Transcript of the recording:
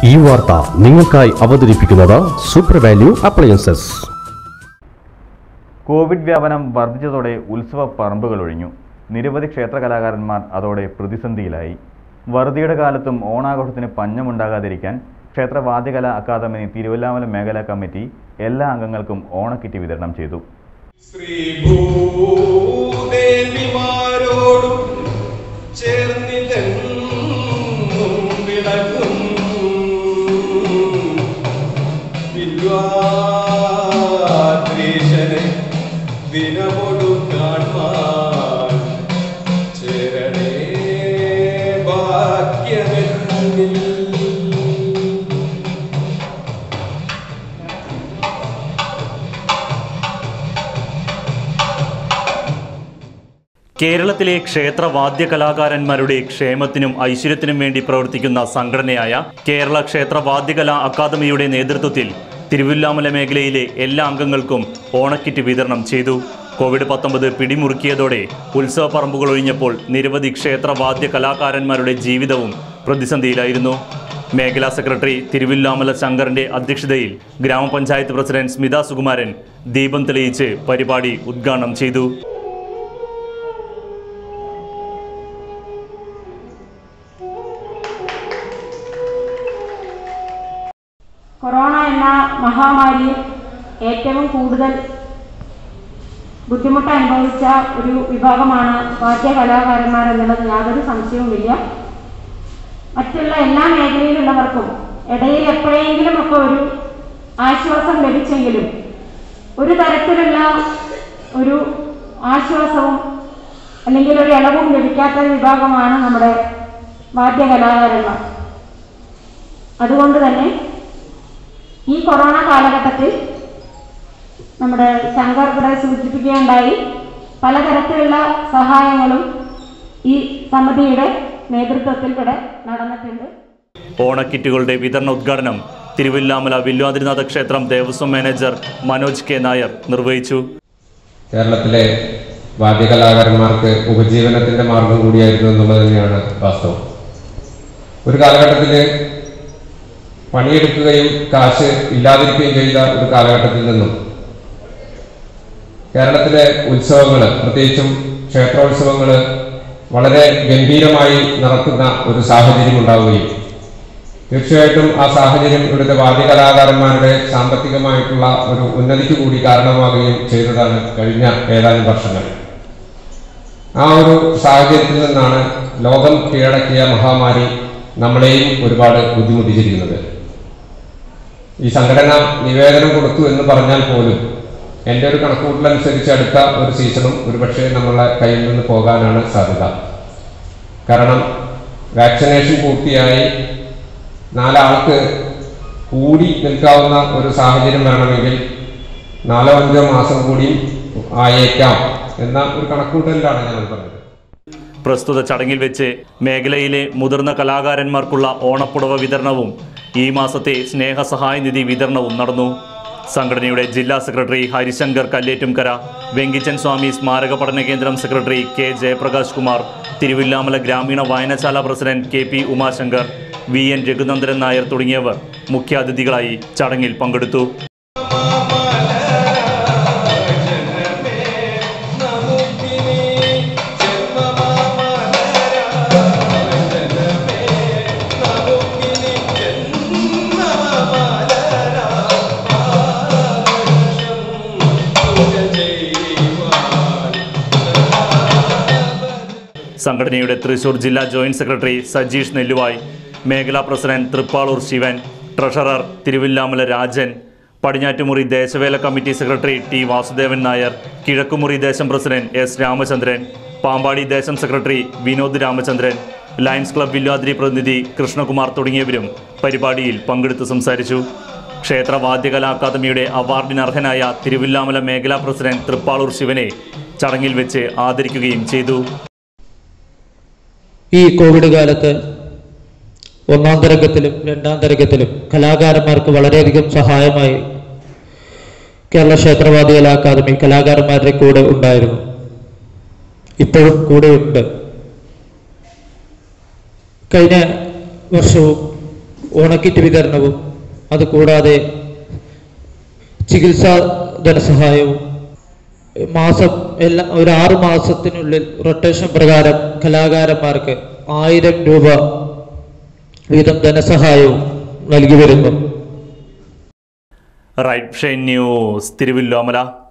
ഈ വാർത്ത നിങ്ങൾക്കായി അവതരിപ്പിക്കുന്നത് സൂപ്പർ വാല്യൂ അപ്ലയൻസസ് കോവിഡ് വ്യാപനം വർദ്ധിച്ചതോടെ ഉത്സവ പറമ്പുകൾ ഒഴിഞ്ഞു നിരവധി ക്ഷേത്ര കലാകാരന്മാർ അതോടെ പ്രതിസന്ധിയിലായി വറുതിയുടെ കാലത്തും ഓണാഘോഷത്തിന് പഞ്ഞമുണ്ടാകാതിരിക്കാൻ ക്ഷേത്ര വാദ്യകലാ അക്കാദമി തിരുവല്ലാമല മേഖലാ കമ്മിറ്റി എല്ലാ അംഗങ്ങൾക്കും ഓണക്കിറ്റ് വിതരണം ചെയ്തു ശ്രീഭൂദേവിമാരോടും ചേർന്നിതെന്നും വിളക്കും വിദ്വാദ്രീശനെ ദിനമൊടു കാൺമാൻ ചേരണേ ഭാഗ്യമെന്നിൽ കേരളത്തിലെ ക്ഷേത്ര വാദ്യ കലാകാരന്മാരുടെ ക്ഷേമത്തിനും ഐശ്വര്യത്തിനും വേണ്ടി പ്രവർത്തിക്കുന്ന സംഘടനയായ കേരള ക്ഷേത്ര വാദ്യകലാ അക്കാദമിയുടെ നേതൃത്വത്തിൽ തിരുവില്ലാമല മേഖലയിലെ എല്ലാ അംഗങ്ങൾക്കും ഓണക്കിറ്റ് വിതരണം ചെയ്തു കോവിഡ് പത്തൊമ്പത് പിടിമുറുക്കിയതോടെ ഉത്സവ പറമ്പുകൾ ഒഴിഞ്ഞപ്പോൾ നിരവധി ക്ഷേത്ര വാദ്യ കലാകാരന്മാരുടെ ജീവിതവും പ്രതിസന്ധിയിലായിരുന്നു മേഖലാ സെക്രട്ടറി തിരുവില്ലാമല ശങ്കറിന്റെ അധ്യക്ഷതയിൽ ഗ്രാമപഞ്ചായത്ത് പ്രസിഡന്റ് സ്മിത സുകുമാരൻ ദീപം തെളിയിച്ച് പരിപാടി ഉദ്ഘാടനം ചെയ്തു കൊറോണ എന്ന മഹാമാരി ഏറ്റവും കൂടുതൽ ബുദ്ധിമുട്ട് അനുഭവിച്ച ഒരു വിഭാഗമാണ് വാദ്യ കലാകാരന്മാർ എന്നുള്ളത് യാതൊരു സംശയവുമില്ല മറ്റുള്ള എല്ലാ മേഖലയിലുള്ളവർക്കും ഇടയിൽ എപ്പോഴെങ്കിലും ഒക്കെ ഒരു ആശ്വാസം ലഭിച്ചെങ്കിലും ഒരു തരത്തിലുള്ള ഒരു ആശ്വാസവും അല്ലെങ്കിൽ ഒരു ഇളവും ലഭിക്കാത്ത വിഭാഗമാണ് നമ്മുടെ വാദ്യ കലാകാരന്മാർ അതുകൊണ്ട് തന്നെ ഈ കൊറോണ കാലഘട്ടത്തിൽ നമ്മുടെ ശങ്കർ ഇവിടെ സൂചിപ്പിക്കുകയുണ്ടായി പലതരത്തിലുള്ള സഹായങ്ങളും ഈ സമിതിയുടെ നേതൃത്വത്തിൽ ഇവിടെ നടന്നിട്ടുണ്ട് ഓണക്കിറ്റുകളുടെ വിതരണ ഉദ്ഘാടനം തിരുവില്ലാമല വില്വാതിരിനാഥ ക്ഷേത്രം ദേവസ്വം മാനേജർ മനോജ് കെ നായർ നിർവഹിച്ചു കേരളത്തിലെ വാദ്യകലാകാരന്മാർക്ക് ഉപജീവനത്തിന്റെ മാർഗം കൂടിയായിരുന്നു എന്നുള്ളത് തന്നെയാണ് വാസ്തവം ഒരു കാലഘട്ടത്തിൽ പണിയെടുക്കുകയും കാശ് ഇല്ലാതിരിക്കുകയും ചെയ്ത ഒരു കാലഘട്ടത്തിൽ നിന്നും കേരളത്തിലെ ഉത്സവങ്ങൾ പ്രത്യേകിച്ചും ക്ഷേത്രോത്സവങ്ങൾ വളരെ ഗംഭീരമായി നടക്കുന്ന ഒരു സാഹചര്യം ഉണ്ടാവുകയും തീർച്ചയായിട്ടും ആ സാഹചര്യം ഇവിടുത്തെ വാദ്യകലാകാരന്മാരുടെ സാമ്പത്തികമായിട്ടുള്ള ഒരു ഉന്നതിക്ക് കൂടി കാരണമാകുകയും ചെയ്തതാണ് കഴിഞ്ഞ ഏതാനും വർഷങ്ങൾ ആ ഒരു സാഹചര്യത്തിൽ നിന്നാണ് ലോകം കീഴടക്കിയ മഹാമാരി നമ്മളെയും ഒരുപാട് ബുദ്ധിമുട്ടിച്ചിരിക്കുന്നത് ഈ സംഘടന നിവേദനം കൊടുത്തു എന്ന് പറഞ്ഞാൽ പോലും എൻ്റെ ഒരു കണക്കുകൂട്ടലനുസരിച്ച് അടുത്ത ഒരു സീസണും ഒരുപക്ഷെ നമ്മളെ കയ്യിൽ നിന്ന് പോകാനാണ് സാധ്യത കാരണം വാക്സിനേഷൻ പൂർത്തിയായി നാലാൾക്ക് കൂടി നിൽക്കാവുന്ന ഒരു സാഹചര്യം വേണമെങ്കിൽ നാലോ അഞ്ചോ മാസം കൂടി ആയേക്കാം എന്ന ഒരു കണക്കുകൂട്ടലിലാണ് ഞാൻ പറഞ്ഞത് പ്രസ്തുത ചടങ്ങിൽ വെച്ച് മേഖലയിലെ മുതിർന്ന കലാകാരന്മാർക്കുള്ള ഓണപ്പുടവ വിതരണവും ഈ മാസത്തെ സ്നേഹസഹായ നിധി വിതരണവും നടന്നു സംഘടനയുടെ ജില്ലാ സെക്രട്ടറി ഹരിശങ്കർ കല്ലേറ്റുംകര വെങ്കിച്ചൻ സ്വാമി സ്മാരക പഠന കേന്ദ്രം സെക്രട്ടറി കെ ജയപ്രകാശ് കുമാർ തിരുവില്ലാമല ഗ്രാമീണ വായനശാല president K P Umashankar V N Raghunandanan Nair തുടങ്ങിയവർ മുഖ്യാതിഥികളായി ചടങ്ങിൽ പങ്കെടുത്തു സംഘടനയുടെ തൃശൂർ ജില്ലാ ജോയിന്റ് സെക്രട്ടറി സജീഷ് നെല്ലുവായ് മേഖലാ പ്രസിഡന്റ് തൃപ്പാളൂർ ശിവൻ ട്രഷറർ തിരുവില്ലാമല രാജൻ പടിഞ്ഞാറ്റുമുറി ദേശവേല committee secretary T Vasudevan Nair Kizhakkumuri ദേശം പ്രസിഡന്റ് എസ് രാമചന്ദ്രൻ പാമ്പാടി ദേശം secretary Vinod Ramachandran Lions Club Villathiri പ്രതിനിധി കൃഷ്ണകുമാർ തുടങ്ങിയവരും പരിപാടിയിൽ പങ്കെടുത്ത് സംസാരിച്ചു ക്ഷേത്ര വാദ്യകലാ അക്കാദമിയുടെ അവാർഡിന് അർഹനായ തിരുവില്ലാമല മേഖലാ പ്രസിഡന്റ് തൃപ്പാളൂർ ശിവനെ ചടങ്ങിൽ വെച്ച് ആദരിക്കുകയും ചെയ്തു ഈ കോവിഡ് കാലത്ത് ഒന്നാം തരംഗത്തിലും രണ്ടാം തരംഗത്തിലും കലാകാരന്മാർക്ക് വളരെയധികം സഹായമായി കേരള ക്ഷേത്രവാദി കലാ അക്കാദമി കലാകാരന്മാരുടെ കൂടെ ഉണ്ടായിരുന്നു ഇപ്പോഴും കൂടെയുണ്ട് കഴിഞ്ഞ വർഷവും ഓണക്കിറ്റ് വിതരണവും അതുകൂടാതെ ചികിത്സാ ധനസഹായവും മാസം എല്ലാ ഒരു ആറ് മാസത്തിനുള്ളിൽ റൊട്ടേഷൻ പ്രകാരം കലാകാരന്മാർക്ക് ആയിരം രൂപ വീതം ധനസഹായവും നൽകി വരുന്നു റൈറ്റ് ഷൈൻ ന്യൂസ് തിരുവല്ലോമല